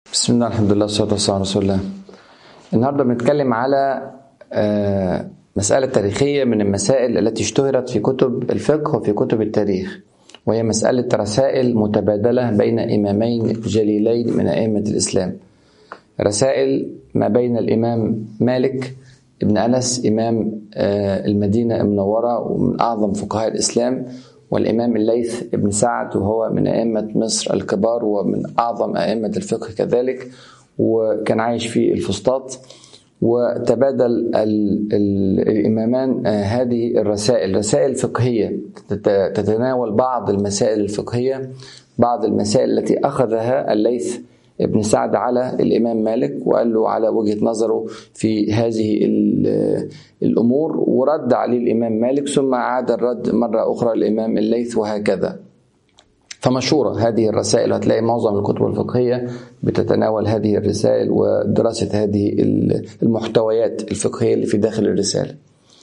بسم الله الحمد لله والصلاة والسلام على رسول الله النهاردة بنتكلم على آه، مسألة تاريخية من المسائل التي اشتهرت في كتب الفقه وفي كتب التاريخ وهي مسألة رسائل متبادلة بين إمامين جليلين من أئمة الإسلام رسائل ما بين الإمام مالك ابن أنس إمام آه، المدينة المنورة ومن أعظم فقهاء الإسلام والإمام الليث بن سعد وهو من أئمة مصر الكبار ومن أعظم أئمة الفقه كذلك وكان عايش في الفسطاط وتبادل ال ال الإمامان آه، هذه الرسائل رسائل فقهية تت- تتناول بعض المسائل الفقهية بعض المسائل التي أخذها الليث ابن سعد على الإمام مالك وقال له على وجهة نظره في هذه ال- الأمور ورد عليه الإمام مالك ثم أعاد الرد مرة أخرى الإمام الليث وهكذا فمشهورة هذه الرسائل وهتلاقي معظم الكتب الفقهية بتتناول هذه الرسائل ودراسة هذه المحتويات الفقهية اللي في داخل الرسالة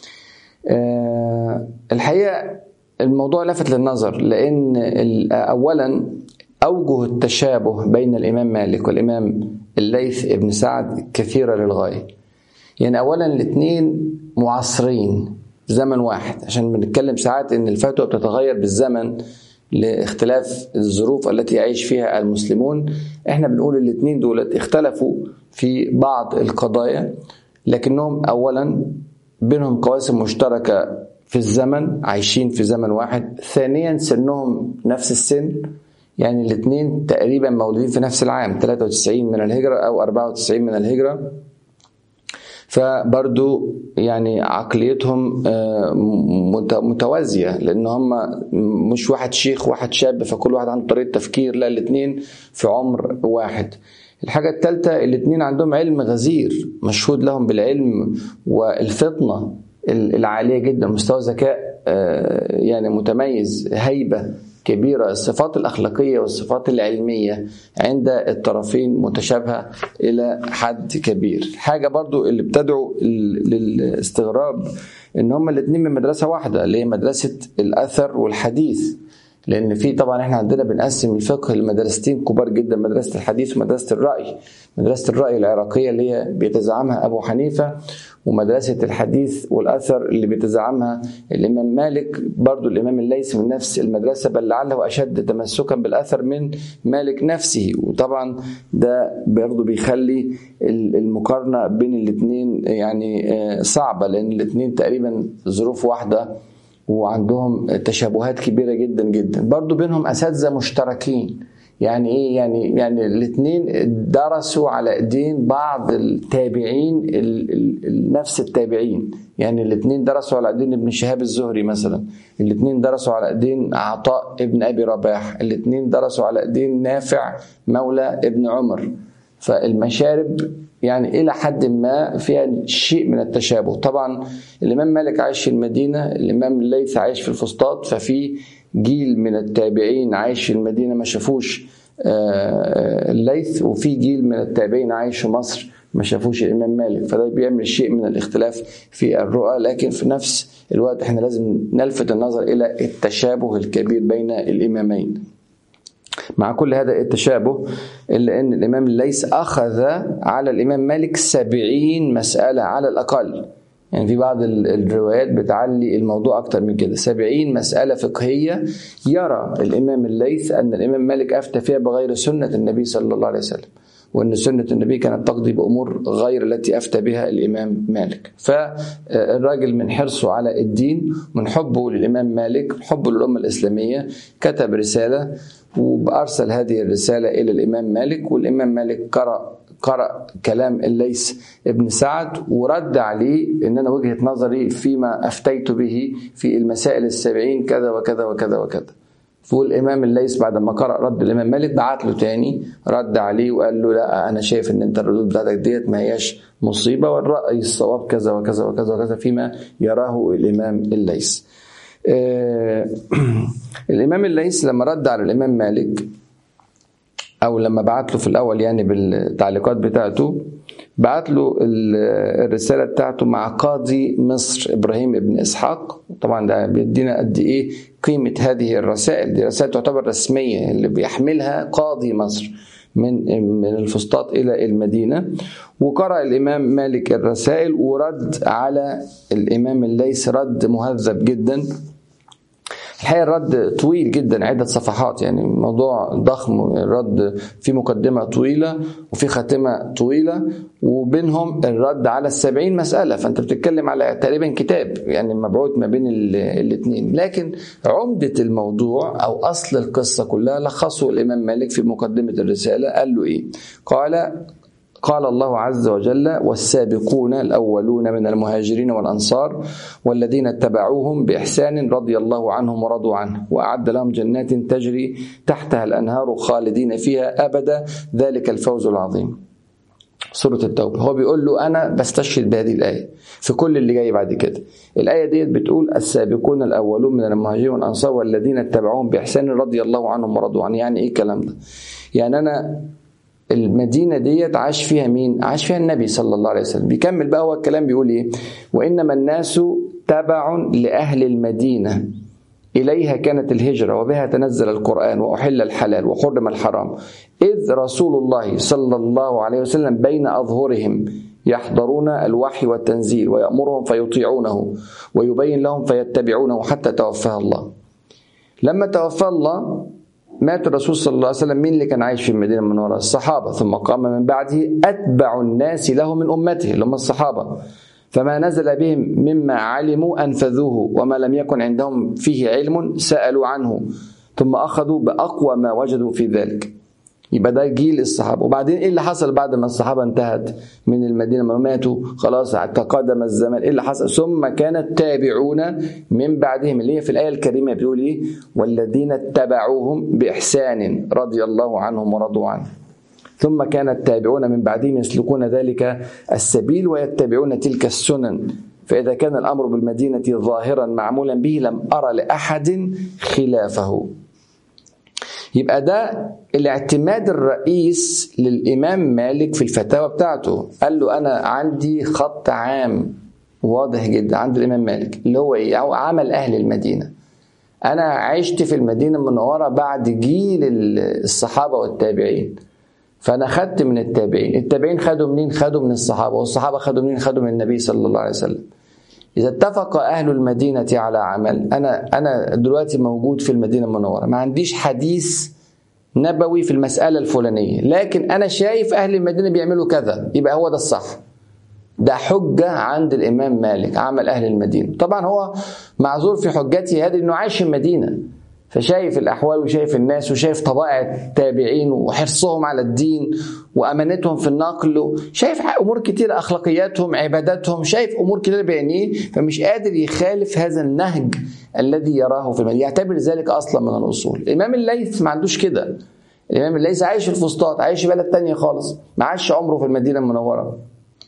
آه، الحقيقة الموضوع لفت للنظر لأن ال- أولا أوجه التشابه بين الإمام مالك والإمام الليث ابن سعد كثيرة للغاية يعني أولا الاثنين معاصرين في زمن واحد عشان بنتكلم ساعات إن الفتوى بتتغير بالزمن لاختلاف الظروف التي يعيش فيها المسلمون احنا بنقول الاثنين دولت اختلفوا في بعض القضايا لكنهم اولا بينهم قواسم مشتركه في الزمن عايشين في زمن واحد ثانيا سنهم نفس السن يعني الاثنين تقريبا مولودين في نفس العام 93 من الهجره او 94 من الهجره فبرضو يعني عقليتهم آه، مت- متوازية لأن هم مش واحد شيخ واحد شاب فكل واحد عنده طريقة تفكير لا الاثنين في عمر واحد الحاجة الثالثة الاثنين عندهم علم غزير مشهود لهم بالعلم والفطنة العالية جدا مستوى ذكاء آه، يعني متميز هيبة كبيرة الصفات الأخلاقية والصفات العلمية عند الطرفين متشابهة إلى حد كبير حاجة برضو اللي بتدعو ال- للاستغراب إن هما الاتنين من مدرسة واحدة اللي هي مدرسة الأثر والحديث لأن في طبعا احنا عندنا بنقسم الفقه لمدرستين كبار جدا مدرسة الحديث ومدرسة الرأي مدرسة الرأي العراقية اللي هي بيتزعمها أبو حنيفة ومدرسة الحديث والأثر اللي بيتزعمها الإمام مالك برضو الإمام الليث من نفس المدرسة بل لعله أشد تمسكا بالأثر من مالك نفسه وطبعا ده برضو بيخلي ال- المقارنة بين الاثنين يعني آه، صعبة لأن الاثنين تقريبا ظروف واحدة وعندهم تشابهات كبيره جدا جدا برضو بينهم اساتذه مشتركين يعني ايه يعني يعني الاثنين درسوا على ايدين بعض التابعين ال- ال- ال- نفس التابعين يعني الاثنين درسوا على ايدين ابن شهاب الزهري مثلا الاثنين درسوا على ايدين عطاء ابن ابي رباح الاثنين درسوا على ايدين نافع مولى ابن عمر فالمشارب يعني الى حد ما فيها شيء من التشابه طبعا الامام مالك عايش في المدينه الامام الليث عايش في الفسطاط ففي جيل من التابعين عايش في المدينه ما شافوش آه، الليث وفي جيل من التابعين عايش في مصر ما شافوش الامام مالك فده بيعمل شيء من الاختلاف في الرؤى لكن في نفس الوقت احنا لازم نلفت النظر الى التشابه الكبير بين الامامين مع كل هذا التشابه إلا أن الإمام الليث أخذ على الإمام مالك سبعين مسألة على الأقل يعني في بعض ال- الروايات بتعلي الموضوع أكتر من كده سبعين مسألة فقهية يرى الإمام الليث أن الإمام مالك أفتى فيها بغير سنة النبي صلى الله عليه وسلم وأن سنة النبي كانت تقضي بأمور غير التي أفتى بها الإمام مالك فالراجل من حرصه على الدين من حبه للإمام مالك حبه للأمة الإسلامية كتب رسالة وأرسل هذه الرسالة إلى الإمام مالك والإمام مالك قرأ قرأ كلام الليث ابن سعد ورد عليه ان انا وجهه نظري فيما افتيت به في المسائل السبعين كذا وكذا وكذا وكذا والامام الليث بعد ما قرأ رد الامام مالك بعت له تاني رد عليه وقال له لا انا شايف ان انت الردود بتاعتك ديت ما هياش مصيبه والراي الصواب كذا وكذا وكذا وكذا فيما يراه الامام الليث آه، الامام الليث لما رد على الامام مالك او لما بعت له في الاول يعني بالتعليقات بتاعته بعت له ال- الرساله بتاعته مع قاضي مصر ابراهيم ابن اسحاق طبعا ده بيدينا قد ايه قيمه هذه الرسائل دي رسائل تعتبر رسميه اللي بيحملها قاضي مصر من من الفسطاط الى المدينه وقرأ الامام مالك الرسائل ورد على الامام الليث رد مهذب جدا الحقيقه الرد طويل جدا عده صفحات يعني موضوع ضخم الرد في مقدمه طويله وفي خاتمه طويله وبينهم الرد على السبعين مساله فانت بتتكلم على تقريبا كتاب يعني مبعوث ما بين الاثنين لكن عمده الموضوع او اصل القصه كلها لخصه الامام مالك في مقدمه الرساله قال له ايه؟ قال قال الله عز وجل والسابقون الاولون من المهاجرين والانصار والذين اتبعوهم باحسان رضي الله عنهم ورضوا عنه واعد لهم جنات تجري تحتها الانهار خالدين فيها ابدا ذلك الفوز العظيم. سورة التوبة هو بيقول له أنا بستشهد بهذه الآية في كل اللي جاي بعد كده الآية ديت بتقول السابقون الأولون من المهاجرين والأنصار والذين اتبعوهم بإحسان رضي الله عنهم ورضوا عنه يعني إيه الكلام ده يعني أنا المدينة ديت عاش فيها مين؟ عاش فيها النبي صلى الله عليه وسلم بيكمل بقى هو الكلام بيقول ايه؟ وإنما الناس تبع لأهل المدينة إليها كانت الهجرة وبها تنزل القرآن وأحل الحلال وحرم الحرام إذ رسول الله صلى الله عليه وسلم بين أظهرهم يحضرون الوحي والتنزيل ويأمرهم فيطيعونه ويبين لهم فيتبعونه حتى توفاه الله لما توفى الله مات الرسول صلى الله عليه وسلم مين اللي كان عايش في المدينه المنوره؟ الصحابه ثم قام من بعده اتبع الناس له من امته اللي هم الصحابه فما نزل بهم مما علموا انفذوه وما لم يكن عندهم فيه علم سالوا عنه ثم اخذوا باقوى ما وجدوا في ذلك يبقى ده جيل الصحابه وبعدين ايه اللي حصل بعد ما الصحابه انتهت من المدينه ما ماتوا خلاص تقدم الزمان ايه اللي حصل ثم كان التابعون من بعدهم اللي هي في الايه الكريمه بتقول ايه والذين اتبعوهم باحسان رضي الله عنهم ورضوا عنه ثم كان التابعون من بعدهم يسلكون ذلك السبيل ويتبعون تلك السنن فإذا كان الأمر بالمدينة ظاهرا معمولا به لم أرى لأحد خلافه يبقى ده الاعتماد الرئيس للإمام مالك في الفتاوى بتاعته قال له أنا عندي خط عام واضح جدا عند الإمام مالك اللي هو إيه أو عمل أهل المدينة أنا عشت في المدينة المنورة بعد جيل الصحابة والتابعين فأنا خدت من التابعين التابعين خدوا منين خدوا من الصحابة والصحابة خدوا منين خدوا من النبي صلى الله عليه وسلم إذا اتفق أهل المدينة على عمل أنا أنا دلوقتي موجود في المدينة المنورة ما عنديش حديث نبوي في المسألة الفلانية لكن أنا شايف أهل المدينة بيعملوا كذا يبقى هو ده الصح ده حجة عند الإمام مالك عمل أهل المدينة طبعا هو معذور في حجته هذه أنه عايش في المدينة فشايف الاحوال وشايف الناس وشايف طبائع التابعين وحرصهم على الدين وامانتهم في النقل شايف امور كتير اخلاقياتهم عباداتهم شايف امور كتير بعينيه فمش قادر يخالف هذا النهج الذي يراه في المدينه يعتبر ذلك اصلا من الاصول الامام الليث ما عندوش كده الامام الليث عايش في الفسطاط عايش في بلد تانية خالص ما عاش عمره في المدينه المنوره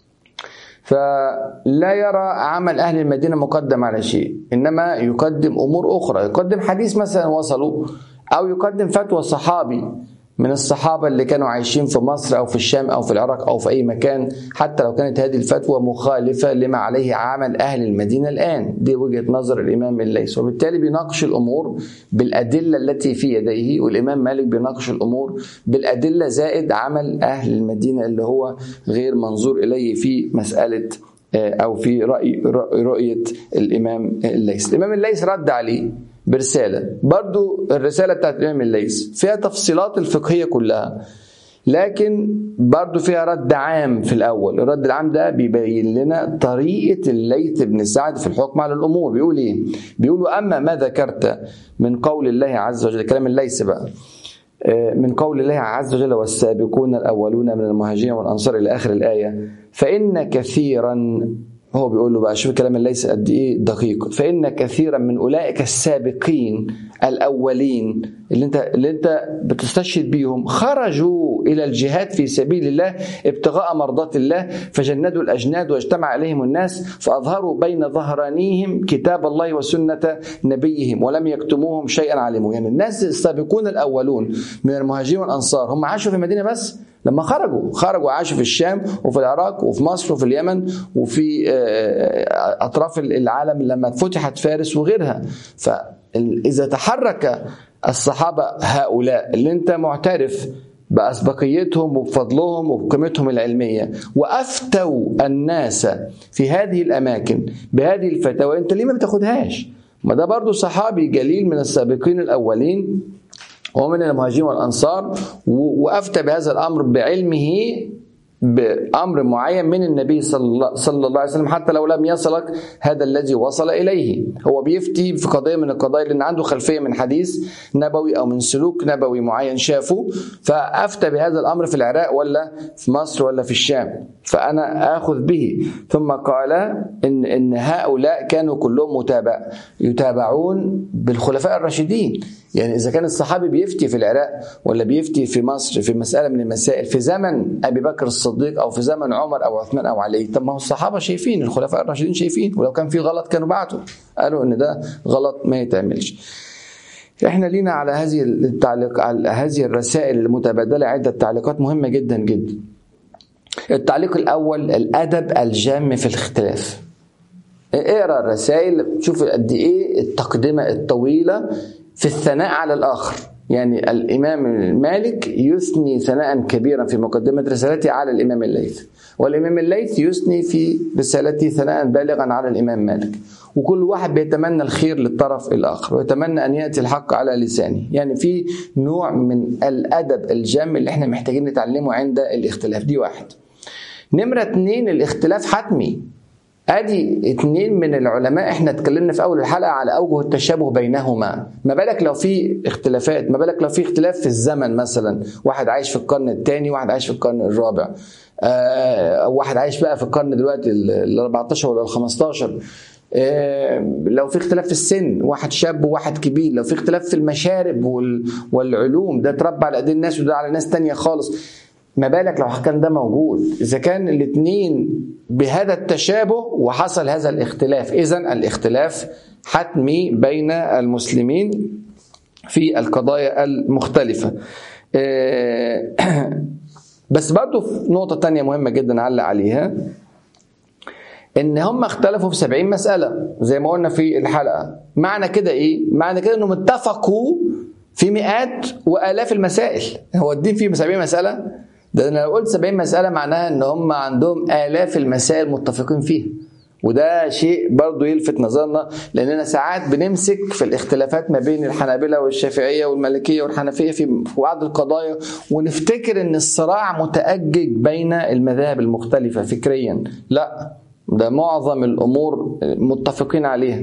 فلا يرى عمل أهل المدينة مقدم على شيء إنما يقدم أمور أخرى يقدم حديث مثلا وصلوا أو يقدم فتوى صحابي من الصحابة اللي كانوا عايشين في مصر أو في الشام أو في العراق أو في أي مكان حتى لو كانت هذه الفتوى مخالفة لما عليه عمل أهل المدينة الآن دي وجهة نظر الإمام الليث وبالتالي بيناقش الأمور بالأدلة التي في يديه والإمام مالك بيناقش الأمور بالأدلة زائد عمل أهل المدينة اللي هو غير منظور إليه في مسألة أو في رأي رؤية الإمام الليث الإمام الليث رد عليه برسالة برضو الرسالة بتاعت الإمام الليث فيها تفصيلات الفقهية كلها لكن برضو فيها رد عام في الأول الرد العام ده بيبين لنا طريقة الليث بن سعد في الحكم على الأمور بيقول إيه بيقولوا أما ما ذكرت من قول الله عز وجل كلام الليث بقى من قول الله عز وجل والسابقون الأولون من المهاجرين والأنصار إلى آخر الآية فإن كثيرا هو بيقول له بقى شوف الكلام اللي ليس قد ايه دقيق فان كثيرا من اولئك السابقين الاولين اللي انت اللي انت بتستشهد بيهم خرجوا الى الجهاد في سبيل الله ابتغاء مرضات الله فجندوا الاجناد واجتمع عليهم الناس فاظهروا بين ظهرانيهم كتاب الله وسنه نبيهم ولم يكتموهم شيئا علموا يعني الناس السابقون الاولون من المهاجرين والانصار هم عاشوا في المدينه بس لما خرجوا خرجوا عاشوا في الشام وفي العراق وفي مصر وفي اليمن وفي اطراف العالم لما فتحت فارس وغيرها فاذا تحرك الصحابه هؤلاء اللي انت معترف بأسبقيتهم وبفضلهم وبقيمتهم العلمية وأفتوا الناس في هذه الأماكن بهذه الفتاوى أنت ليه ما بتاخدهاش ما ده برضو صحابي جليل من السابقين الأولين ومن المهاجرين والأنصار وأفتى بهذا الأمر بعلمه بامر معين من النبي صلى الله, صلى الله عليه وسلم حتى لو لم يصلك هذا الذي وصل اليه هو بيفتي في قضيه من القضايا لان عنده خلفيه من حديث نبوي او من سلوك نبوي معين شافه فافتى بهذا الامر في العراق ولا في مصر ولا في الشام فانا اخذ به ثم قال ان ان هؤلاء كانوا كلهم متابع يتابعون بالخلفاء الراشدين يعني اذا كان الصحابي بيفتي في العراق ولا بيفتي في مصر في مساله من المسائل في زمن ابي بكر الصديق او في زمن عمر او عثمان او علي طب ما هو الصحابه شايفين الخلفاء الراشدين شايفين ولو كان في غلط كانوا بعتوا قالوا ان ده غلط ما يتعملش احنا لينا على هذه التعليق على هذه الرسائل المتبادله عده تعليقات مهمه جدا جدا التعليق الاول الادب الجام في الاختلاف اقرا الرسائل شوف قد ايه التقدمه الطويله في الثناء على الآخر يعني الإمام مالك يثني ثناء كبيرا في مقدمة رسالته على الإمام الليث والإمام الليث يثني في رسالته ثناء بالغا على الإمام مالك وكل واحد بيتمنى الخير للطرف الآخر ويتمنى أن يأتي الحق على لسانه يعني في نوع من الأدب الجام اللي احنا محتاجين نتعلمه عند الاختلاف دي واحد نمرة اتنين الاختلاف حتمي ادي اتنين من العلماء احنا اتكلمنا في اول الحلقه على اوجه التشابه بينهما ما بالك لو في اختلافات ما بالك لو في اختلاف في الزمن مثلا واحد عايش في القرن الثاني واحد عايش في القرن الرابع آه واحد عايش بقى في القرن دلوقتي ال 14 ولا ال 15 آه لو في اختلاف في السن واحد شاب وواحد كبير لو في اختلاف في المشارب والعلوم ده اتربى على ايدين الناس وده على ناس تانية خالص ما بالك لو كان ده موجود اذا كان الاثنين بهذا التشابه وحصل هذا الاختلاف اذا الاختلاف حتمي بين المسلمين في القضايا المختلفه آه، بس برضو في نقطه تانية مهمه جدا علق عليها ان هم اختلفوا في 70 مساله زي ما قلنا في الحلقه معنى كده ايه معنى كده انهم اتفقوا في مئات والاف المسائل هو الدين فيه 70 مساله ده انا لو قلت 70 مساله معناها ان هم عندهم الاف المسائل متفقين فيها وده شيء برضه يلفت نظرنا لاننا ساعات بنمسك في الاختلافات ما بين الحنابله والشافعيه والمالكيه والحنفيه في بعض القضايا ونفتكر ان الصراع متاجج بين المذاهب المختلفه فكريا لا ده معظم الامور متفقين عليها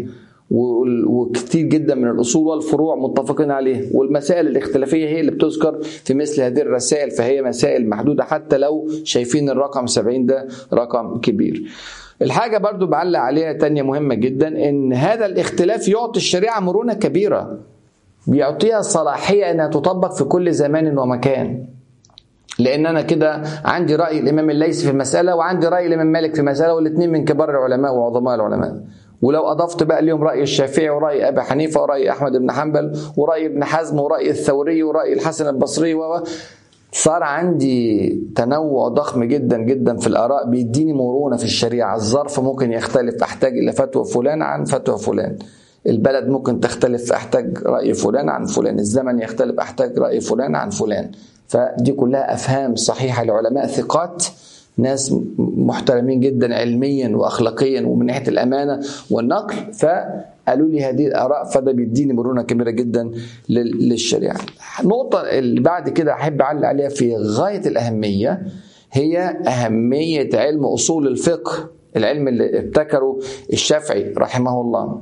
وكثير جدا من الاصول والفروع متفقين عليه والمسائل الاختلافيه هي اللي بتذكر في مثل هذه الرسائل فهي مسائل محدوده حتى لو شايفين الرقم 70 ده رقم كبير الحاجة برضو بعلق عليها تانية مهمة جدا ان هذا الاختلاف يعطي الشريعة مرونة كبيرة بيعطيها صلاحية انها تطبق في كل زمان ومكان لان انا كده عندي راي الامام الليثي في المساله وعندي راي الامام مالك في مساله والاثنين من كبار العلماء وعظماء العلماء ولو اضفت بقى اليوم راي الشافعي وراي ابي حنيفه وراي احمد بن حنبل وراي ابن حزم وراي الثوري وراي الحسن البصري و صار عندي تنوع ضخم جدا جدا في الاراء بيديني مرونه في الشريعه الظرف ممكن يختلف احتاج الى فتوى فلان عن فتوى فلان البلد ممكن تختلف احتاج راي فلان عن فلان الزمن يختلف احتاج راي فلان عن فلان فدي كلها افهام صحيحه لعلماء ثقات ناس محترمين جدا علميا واخلاقيا ومن ناحيه الامانه والنقل فقالوا لي هذه الاراء فده بيديني مرونه كبيره جدا للشريعه. النقطه اللي بعد كده احب اعلق عليها في غايه الاهميه هي اهميه علم اصول الفقه العلم اللي ابتكره الشافعي رحمه الله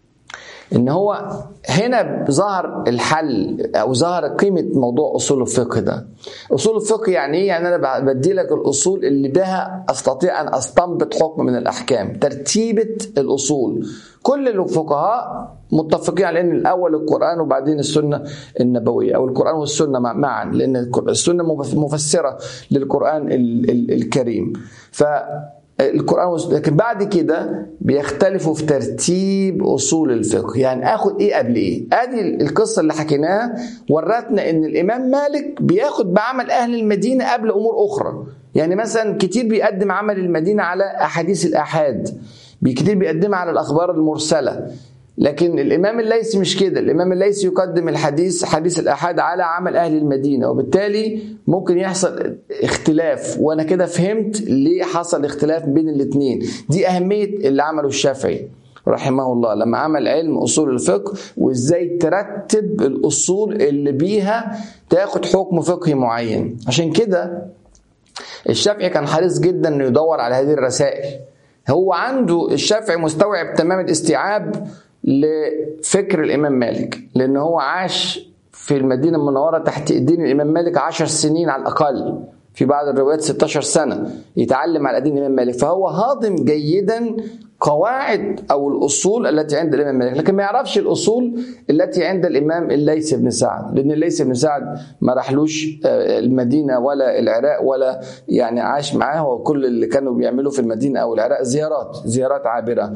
ان هو هنا ظهر الحل او ظهر قيمه موضوع اصول الفقه ده اصول الفقه يعني ايه يعني انا بدي لك الاصول اللي بها استطيع ان استنبط حكم من الاحكام ترتيبه الاصول كل الفقهاء متفقين على ان الاول القران وبعدين السنه النبويه او القران والسنه معا لان السنه مفسره للقران الكريم ف القرآن لكن بعد كده بيختلفوا في ترتيب أصول الفقه يعني آخد إيه قبل إيه أدي القصة اللي حكيناها ورتنا إن الإمام مالك بياخد بعمل أهل المدينة قبل أمور أخرى يعني مثلا كتير بيقدم عمل المدينة على أحاديث الآحاد كتير بيقدمها على الأخبار المرسلة لكن الامام الليثي مش كده الامام الليثي يقدم الحديث حديث الاحاد على عمل اهل المدينه وبالتالي ممكن يحصل اختلاف وانا كده فهمت ليه حصل اختلاف بين الاثنين دي اهميه اللي عمله الشافعي رحمه الله لما عمل علم اصول الفقه وازاي ترتب الاصول اللي بيها تاخد حكم فقهي معين عشان كده الشافعي كان حريص جدا انه يدور على هذه الرسائل هو عنده الشافعي مستوعب تمام الاستيعاب لفكر الامام مالك لان هو عاش في المدينه المنوره تحت ايدين الامام مالك عشر سنين على الاقل في بعض الروايات 16 سنه يتعلم على ايدين الامام مالك فهو هاضم جيدا قواعد او الاصول التي عند الامام مالك لكن ما يعرفش الاصول التي عند الامام الليث بن سعد لان الليث بن سعد ما راحلوش المدينه ولا العراق ولا يعني عاش معاه وكل اللي كانوا بيعملوا في المدينه او العراق زيارات زيارات عابره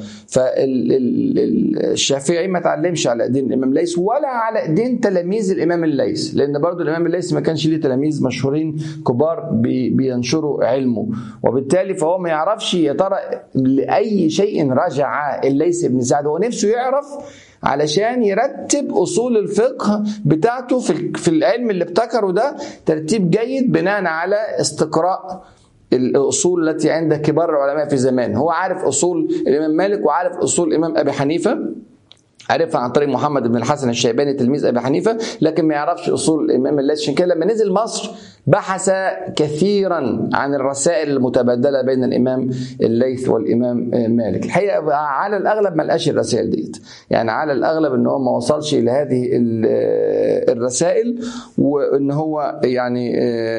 فالشافعي ما تعلمش على ايدين الامام الليث ولا على ايدين تلاميذ الامام الليث لان برضو الامام الليث ما كانش ليه تلاميذ مشهورين كبار بينشروا علمه وبالتالي فهو ما يعرفش يا ترى لاي شيء شيء رجع الليث بن سعد هو نفسه يعرف علشان يرتب اصول الفقه بتاعته في في العلم اللي ابتكره ده ترتيب جيد بناء على استقراء الاصول التي عند كبار العلماء في زمان هو عارف اصول الامام مالك وعارف اصول الامام ابي حنيفه عرفها عن طريق محمد بن الحسن الشيباني تلميذ ابي حنيفه لكن ما يعرفش اصول الامام الليث عشان كده لما نزل مصر بحث كثيرا عن الرسائل المتبادله بين الامام الليث والامام مالك الحقيقه على الاغلب ما لقاش الرسائل ديت يعني على الاغلب ان هو ما وصلش الى هذه الرسائل وان هو يعني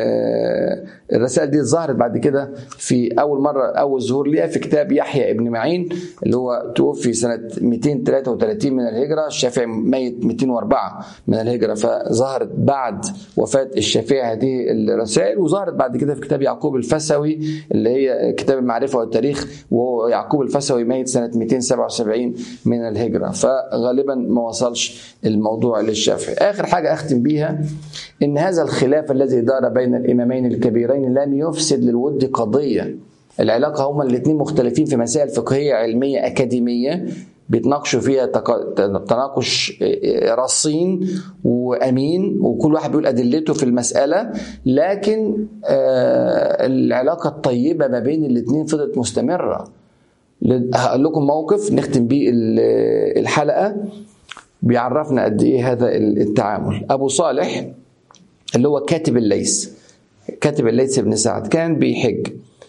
الرسائل دي ظهرت بعد كده في اول مره اول ظهور ليها في كتاب يحيى ابن معين اللي هو توفي سنه 233 من الهجره الشافعي ميت 204 من الهجره فظهرت بعد وفاه الشافعي هذه الرسائل وظهرت بعد كده في كتاب يعقوب الفسوي اللي هي كتاب المعرفه والتاريخ وهو يعقوب الفسوي ميت سنه 277 من الهجره فغالبا ما وصلش الموضوع للشافعي اخر حاجه اختم بيها ان هذا الخلاف الذي دار بين الامامين الكبيرين لم يفسد للود قضيه العلاقه هما الاثنين مختلفين في مسائل فقهيه علميه اكاديميه بيتناقشوا فيها تناقش رصين وامين وكل واحد بيقول ادلته في المساله لكن العلاقه الطيبه ما بين الاثنين فضلت مستمره هقول لكم موقف نختم بيه الحلقه بيعرفنا قد ايه هذا التعامل ابو صالح اللي هو كاتب الليث كاتب الليث بن سعد كان بيحج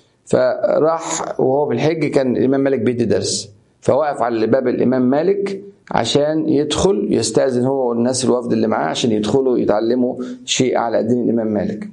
فراح وهو بالحج كان الامام مالك بيدي درس فوقف على باب الامام مالك عشان يدخل يستاذن هو والناس الوفد اللي معاه عشان يدخلوا يتعلموا شيء على دين الامام مالك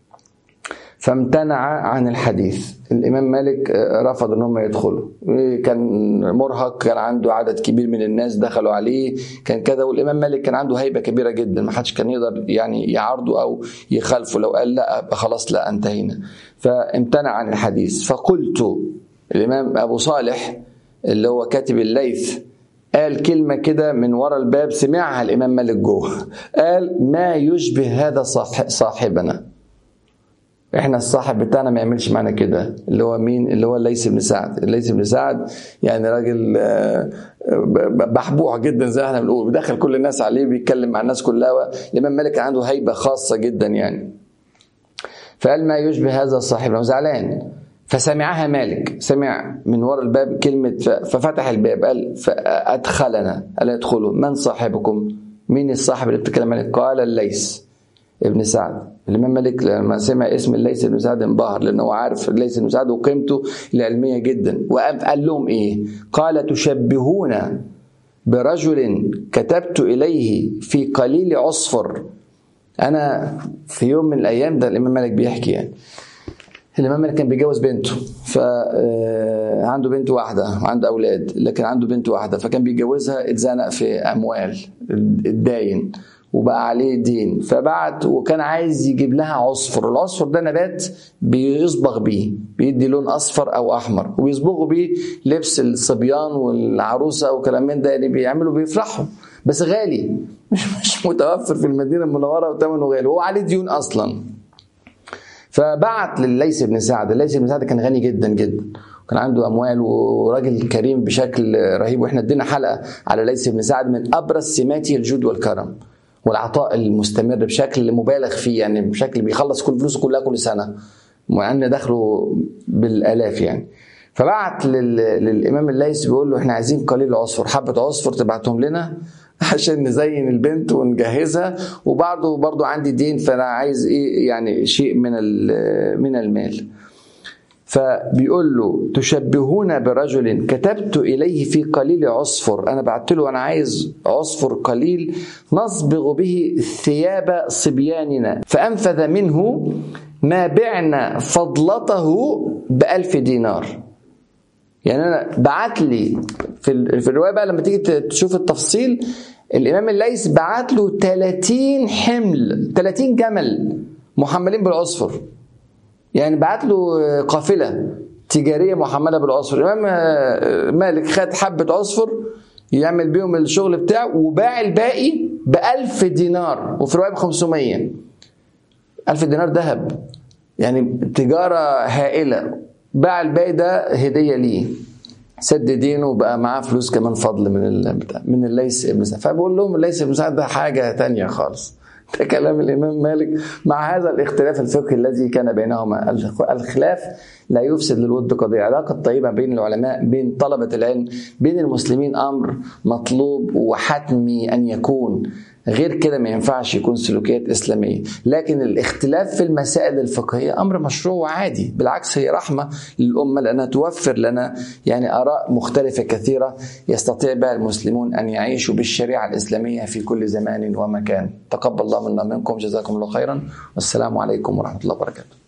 فامتنع عن الحديث الامام مالك رفض ان هم يدخلوا كان مرهق كان عنده عدد كبير من الناس دخلوا عليه كان كذا والامام مالك كان عنده هيبه كبيره جدا ما حدش كان يقدر يعني يعارضه او يخالفه لو قال لا خلاص لا انتهينا فامتنع عن الحديث فقلت الامام ابو صالح اللي هو كاتب الليث قال كلمة كده من ورا الباب سمعها الإمام مالك جوه قال ما يشبه هذا صاحبنا احنا الصاحب بتاعنا ما يعملش معنا كده اللي هو مين اللي هو الليث بن سعد الليث بن سعد يعني راجل بحبوح جدا زي ما احنا بنقول بيدخل كل الناس عليه بيتكلم مع الناس كلها الامام مالك عنده هيبه خاصه جدا يعني فقال ما يشبه هذا صاحبنا وزعلان فسمعها مالك سمع من وراء الباب كلمة ففتح الباب قال فأدخلنا قال ادخلوا من صاحبكم مين الصاحب اللي بتتكلم عليه قال الليث ابن سعد الإمام مالك لما سمع اسم الليث بن سعد انبهر لأنه هو عارف الليث بن سعد وقيمته العلمية جدا وقال لهم إيه قال تشبهون برجل كتبت إليه في قليل عصفر أنا في يوم من الأيام ده الإمام مالك بيحكي يعني الامام مالك كان بيجوز بنته فعنده بنت واحده وعنده اولاد لكن عنده بنت واحده فكان بيجوزها اتزنق في اموال الداين وبقى عليه دين فبعت وكان عايز يجيب لها عصفر العصفر ده نبات بيصبغ بيه بيدي لون اصفر او احمر وبيصبغوا بيه لبس الصبيان والعروسه وكلام من ده يعني بيعملوا بيفرحوا بس غالي مش مش متوفر في المدينه المنوره وثمنه غالي هو عليه ديون اصلا فبعت لليث بن سعد الليث بن سعد كان غني جدا جدا كان عنده اموال وراجل كريم بشكل رهيب واحنا ادينا حلقه على ليث بن سعد من ابرز سماته الجود والكرم والعطاء المستمر بشكل مبالغ فيه يعني بشكل بيخلص كل فلوسه كلها كل سنه مع ان دخله بالالاف يعني فبعت للامام الليث بيقول له احنا عايزين قليل عصفر حبه عصفر تبعتهم لنا عشان نزين البنت ونجهزها وبرضه برضه عندي دين فانا عايز ايه يعني شيء من من المال فبيقول له تشبهون برجل كتبت اليه في قليل عصفر انا بعت له انا عايز عصفر قليل نصبغ به ثياب صبياننا فانفذ منه ما بعنا فضلته بألف دينار يعني انا بعت لي في في الروايه بقى لما تيجي تشوف التفصيل الامام الليث بعت له 30 حمل 30 جمل محملين بالعصفر يعني بعت له قافله تجاريه محمله بالعصفر الامام مالك خد حبه عصفر يعمل بيهم الشغل بتاعه وباع الباقي ب 1000 دينار وفي روايه ب 500 1000 دينار ذهب يعني تجاره هائله باع الباقي ده هديه ليه سد دينه وبقى معاه فلوس كمان فضل من من الليث ابن سعد فبقول لهم الليث ابن سعد ده حاجه تانية خالص ده كلام الامام مالك مع هذا الاختلاف الفقهي الذي كان بينهما الخلاف لا يفسد للود قضيه العلاقه الطيبه بين العلماء بين طلبه العلم بين المسلمين امر مطلوب وحتمي ان يكون غير كده ما ينفعش يكون سلوكيات إسلامية لكن الاختلاف في المسائل الفقهية أمر مشروع وعادي بالعكس هي رحمة للأمة لأنها توفر لنا يعني آراء مختلفة كثيرة يستطيع بها المسلمون أن يعيشوا بالشريعة الإسلامية في كل زمان ومكان تقبل الله منا منكم جزاكم الله خيرا والسلام عليكم ورحمة الله وبركاته